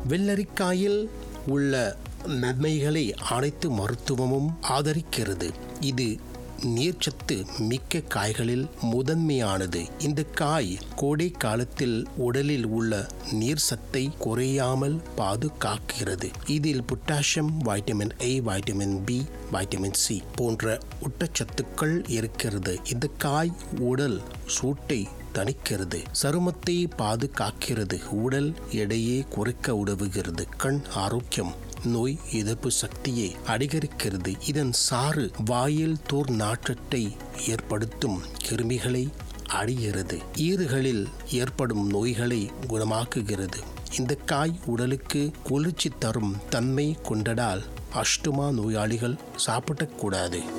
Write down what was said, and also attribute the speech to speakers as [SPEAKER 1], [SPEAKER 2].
[SPEAKER 1] வெள்ளரிக்காயில் உள்ள நன்மைகளை அனைத்து மருத்துவமும் ஆதரிக்கிறது இது நீர்ச்சத்து மிக்க காய்களில் முதன்மையானது இந்த காய் கோடை காலத்தில் உடலில் உள்ள நீர் சத்தை குறையாமல் பாதுகாக்கிறது இதில் potassium vitamin A vitamin B vitamin C போன்ற ஊட்டச்சத்துக்கள் இருக்கிறது இந்த காய் உடல் சூட்டை தணிக்கிறது சருமத்தை பாதுகாக்கிறது உடல் எடையை குறைக்க உதவுகிறது கண் ஆரோக்கியம் நோய் எதிர்ப்பு சக்தியை அதிகரிக்கிறது இதன் சாறு வாயில் தோர் நாற்றத்தை ஏற்படுத்தும் கிருமிகளை அழிகிறது ஈறுகளில் ஏற்படும் நோய்களை குணமாக்குகிறது இந்த காய் உடலுக்கு குளிர்ச்சி தரும் தன்மை கொண்டதால் அஷ்டுமா நோயாளிகள் சாப்பிடக்கூடாது